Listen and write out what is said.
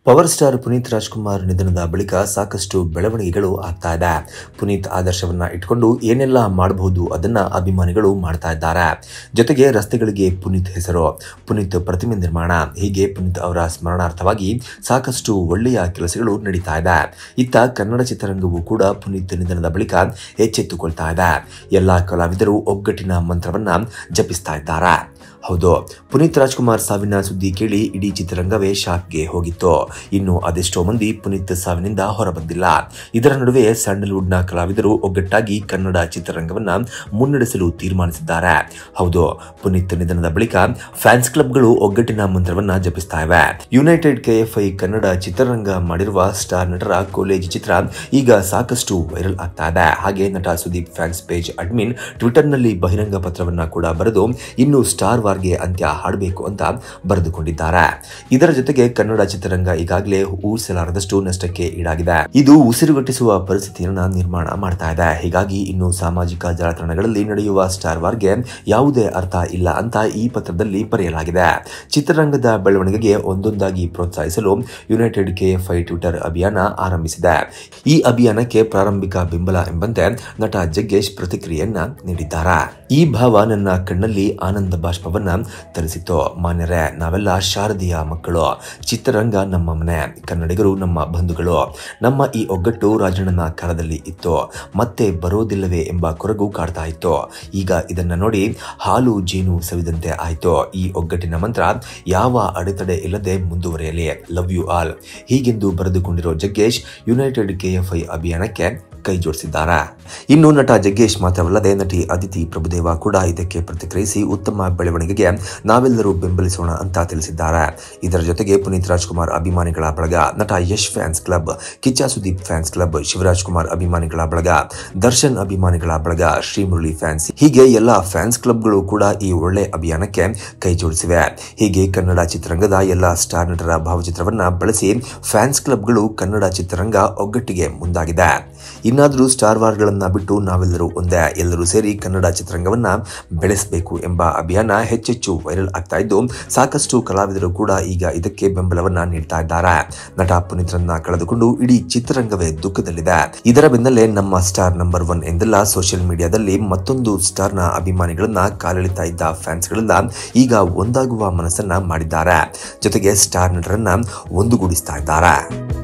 power star Puneeth Rajkumar ನಿಧನದ ಬಳಿಕ ಸಾಕಷ್ಟು ಬೆಳವಣಿಗೆಗಳು ಆಗ್ತಾ ಇದೆ ಪುನೀತ್ ಆದರ್ಶವನ್ನ ಇಟ್ಕೊಂಡು ಏನೆಲ್ಲ ಮಾಡಬಹುದು ಅದನ್ನ ಅಭಿಮಾನಿಗಳು ಮಾಡ್ತಾ ಇದ್ದಾರೆ ಜೊತೆಗೆ ರಸ್ತೆಗಳಿಗೆ ಪುನೀತ್ ಹೆಸರು ಪುನೀತ್ ಪ್ರತಿಮೆ ನಿರ್ಮಾಣ ಹೀಗೆ ಪುನೀತ್ ಅವರ ಸ್ಮರಣಾರ್ಥವಾಗಿ ಸಾಕಷ್ಟು ಒಳ್ಳೆಯ ಕೆಲಸಗಳು ನಡೀತಾ ಇದೆ ಇತ್ತ ಕನ್ನಡ ಚಿತ್ರರಂಗವು ಕೂಡ ಪುನೀತ್ ನಿಧನದ ಬಳಿಕ ಎಚ್ಚೆತ್ತುಕೊಳ್ತಾ ಇದೆ ಎಲ್ಲಾ ಕಲಾವಿದರು ಒಗ್ಗಟ್ಟಿನ ಮಂತ್ರವನ್ನ ಜಪಿಸ್ತಾ ಇದ್ದಾರೆ ಹೌದು ಪುನೀತ್ ರಾಜ್ಕುಮಾರ್ ಸಾವಿನ ಸುದ್ದಿ ಕೇಳಿ ಇಡೀ ಚಿತ್ರರಂಗವೇ ಶಾಕ್ಗೆ ಹೋಗಿತ್ತು ಇನ್ನು ಅದೆಷ್ಟೋ ಮಂದಿ ಪುನೀತ್ ಸಾವಿನಿಂದ ಹೊರಬಂದಿಲ್ಲ ಇದರ ನಡುವೆ ಸ್ಯಾಂಡಲ್ವುಡ್ನ ಕಲಾವಿದರು ಒಗ್ಗಟ್ಟಾಗಿ ಕನ್ನಡ ಚಿತ್ರರಂಗವನ್ನ ಮುನ್ನಡೆಸಲು ತೀರ್ಮಾನಿಸಿದ್ದಾರೆ ಹೌದು ಪುನೀತ್ ನಿಧನದ ಬಳಿಕ ಫ್ಯಾನ್ಸ್ ಕ್ಲಬ್ಗಳು ಒಗ್ಗಟ್ಟಿನ ಮಂತ್ರವನ್ನ ಜಪಿಸ್ತಾ ಇವೆ ಯುನೈಟೆಡ್ ಕೆಎಫ್ಐ ಕನ್ನಡ ಚಿತ್ರರಂಗ ಮಾಡಿರುವ ಸ್ಟಾರ್ ನಟರ ಕಾಲೇಜ್ ಚಿತ್ರ ಈಗ ಸಾಕಷ್ಟು ವೈರಲ್ ಆಗ್ತಾ ಇದೆ ಹಾಗೆ ನಟ ಸುದೀಪ್ ಫ್ಯಾನ್ಸ್ ಪೇಜ್ ಅಡ್ಮಿನ್ ಟ್ವಿಟರ್ನಲ್ಲಿ ಬಹಿರಂಗ ಪತ್ರವನ್ನ ಕೂಡ ಬರೆದು ಇನ್ನು ಸ್ಟಾರ್ ವಾರ್ಗೆ ಅಂತ್ಯ ಹಾಡಬೇಕು ಅಂತ ಬರೆದುಕೊಂಡಿದ್ದಾರೆ ಇದರ ಜೊತೆಗೆ ಕನ್ನಡ ಚಿತ್ರರಂಗ ಈಗಾಗಲೇ ಊಹಿಸಲಾರದಷ್ಟು ನಷ್ಟಕ್ಕೆ ಈಡಾಗಿದೆ ಇದು ಉಸಿರುಗಟ್ಟಿಸುವ ಪರಿಸ್ಥಿತಿಯನ್ನ ನಿರ್ಮಾಣ ಮಾಡ್ತಾ ಇದೆ ಹೀಗಾಗಿ ಇನ್ನು ಸಾಮಾಜಿಕ ಜಾಲತಾಣಗಳಲ್ಲಿ ನಡೆಯುವ ಸ್ಟಾರ್ ವಾರ್ಗೆ ಯಾವುದೇ ಅರ್ಥ ಇಲ್ಲ ಅಂತ ಈ ಪತ್ರದಲ್ಲಿ ಬರೆಯಲಾಗಿದೆ ಚಿತ್ರರಂಗದ ಬೆಳವಣಿಗೆಗೆ ಒಂದೊಂದಾಗಿ ಪ್ರೋತ್ಸಾಹಿಸಲು ಯುನೈಟೆಡ್ ಕೆಎಫ್ಐ ಟ್ವಿಟರ್ ಅಭಿಯಾನ ಆರಂಭಿಸಿದೆ ಈ ಅಭಿಯಾನಕ್ಕೆ ಪ್ರಾರಂಭಿಕ ಬೆಂಬಲ ಎಂಬಂತೆ ನಟ ಜಗ್ಗೇಶ್ ಪ್ರತಿಕ್ರಿಯೆಯನ್ನ ನೀಡಿದ್ದಾರೆ ಈ ಭಾವ ನನ್ನ ಕಣ್ಣಲ್ಲಿ ಆನಂದ ಬಾಷ್ಪವನ್ನ ತರಿಸಿತು ಮಾನ್ಯರೇ ನಾವೆಲ್ಲ ಶಾರದೀಯ ಮಕ್ಕಳು ಚಿತ್ರರಂಗ ನಮ್ಮ ಮನೆ ಕನ್ನಡಿಗರು ನಮ್ಮ ಬಂಧುಗಳು ನಮ್ಮ ಈ ಒಗ್ಗಟ್ಟು ರಾಜಣ್ಣನ ಕಾಲದಲ್ಲಿ ಇತ್ತು ಮತ್ತೆ ಬರೋದಿಲ್ಲವೇ ಎಂಬ ಕೊರಗು ಕಾಡ್ತಾ ಇತ್ತು ಈಗ ಇದನ್ನ ನೋಡಿ ಹಾಲು ಜೇನು ಸವಿದಂತೆ ಆಯ್ತು ಈ ಒಗ್ಗಟ್ಟಿನ ಮಂತ್ರ ಯಾವ ಅಡೆತಡೆ ಇಲ್ಲದೆ ಮುಂದುವರಿಯಲಿ ಲವ್ ಯು ಆಲ್ ಹೀಗೆಂದು ಬರೆದುಕೊಂಡಿರೋ ಜಗ್ಗೇಶ್ ಯುನೈಟೆಡ್ ಕೆಎಫ್ಐ ಅಭಿಯಾನಕ್ಕೆ ಕೈ ಜೋಡಿಸಿದ್ದಾರೆ ಇನ್ನು ನಟ ಜಗ್ಗೇಶ್ ಮಾತ್ರವಲ್ಲದೆ ನಟಿ ಅದಿತಿ ಪ್ರಭುದೇವ ಕೂಡ ಇದಕ್ಕೆ ಪ್ರತಿಕ್ರಿಯಿಸಿ ಉತ್ತಮ ಬೆಳವಣಿಗೆಗೆ ನಾವೆಲ್ಲರೂ ಬೆಂಬಲಿಸೋಣ ಅಂತ ತಿಳಿಸಿದ್ದಾರೆ ಇದರ ಜೊತೆಗೆ ಪುನೀತ್ ರಾಜ್ಕುಮಾರ್ ಅಭಿಮಾನಿಗಳ ಬಳಗ ನಟ Yash fans club Kichcha Sudeep fans club Shivaraj Kumar ಅಭಿಮಾನಿಗಳ ಬಳಗ ದರ್ಶನ್ ಅಭಿಮಾನಿಗಳ ಬಳಗ ಶ್ರೀಮುರಳಿ ಫ್ಯಾನ್ಸ್ ಹೀಗೆ ಎಲ್ಲ ಫ್ಯಾನ್ಸ್ ಕ್ಲಬ್ಗಳು ಕೂಡ ಈ ಒಳ್ಳೆ ಅಭಿಯಾನಕ್ಕೆ ಕೈ ಜೋಡಿಸಿವೆ ಹೀಗೆ ಕನ್ನಡ ಚಿತ್ರರಂಗದ ಎಲ್ಲ ಸ್ಟಾರ್ ನಟರ ಭಾವಚಿತ್ರವನ್ನ ಬಳಸಿ ಫ್ಯಾನ್ಸ್ ಕ್ಲಬ್ಗಳು ಕನ್ನಡ ಚಿತ್ರರಂಗ ಒಗ್ಗಟ್ಟಿಗೆ ಮುಂದಾಗಿದೆ ಇನ್ನಾದರೂ ಸ್ಟಾರ್ ವಾರ್ಗಳನ್ನ ಬಿಟ್ಟು ನಾವೆಲ್ಲರೂ ಒಂದೇ ಎಲ್ಲರೂ ಸೇರಿ ಕನ್ನಡ ಚಿತ್ರರಂಗವನ್ನ ಬೆಳೆಸಬೇಕು ಎಂಬ ಅಭಿಯಾನ ಹೆಚ್ಚೆಚ್ಚು ವೈರಲ್ ಆಗ್ತಾ ಇದ್ದು ಸಾಕಷ್ಟು ಕಲಾವಿದರು ಕೂಡ ಈಗ ಇದಕ್ಕೆ ಬೆಂಬಲವನ್ನ ನೀಡ್ತಾ ಇದ್ದಾರೆ ನಟ ಪುನೀತ್ರನ್ನ ಕಳೆದುಕೊಂಡು ಇಡೀ ಚಿತ್ರರಂಗವೇ ದುಃಖದಲ್ಲಿದೆ ಇದರ ಬೆನ್ನಲ್ಲೇ ನಮ್ಮ ಸ್ಟಾರ್ ನಂಬರ್ ಒನ್ ಎಂದೆಲ್ಲ ಸೋಷಿಯಲ್ ಮೀಡಿಯಾದಲ್ಲಿ ಮತ್ತೊಂದು ಸ್ಟಾರ್ನ ಅಭಿಮಾನಿಗಳನ್ನ ಕಾಲೆಳಿತಾ ಇದ್ದ ಫ್ಯಾನ್ಸ್ಗಳೆಲ್ಲ ಈಗ ಒಂದಾಗುವ ಮನಸ್ಸನ್ನ ಮಾಡಿದ್ದಾರೆ ಜೊತೆಗೆ ಸ್ಟಾರ್ ನಟರನ್ನ ಒಂದುಗೂಡಿಸ್ತಾ ಇದ್ದಾರೆ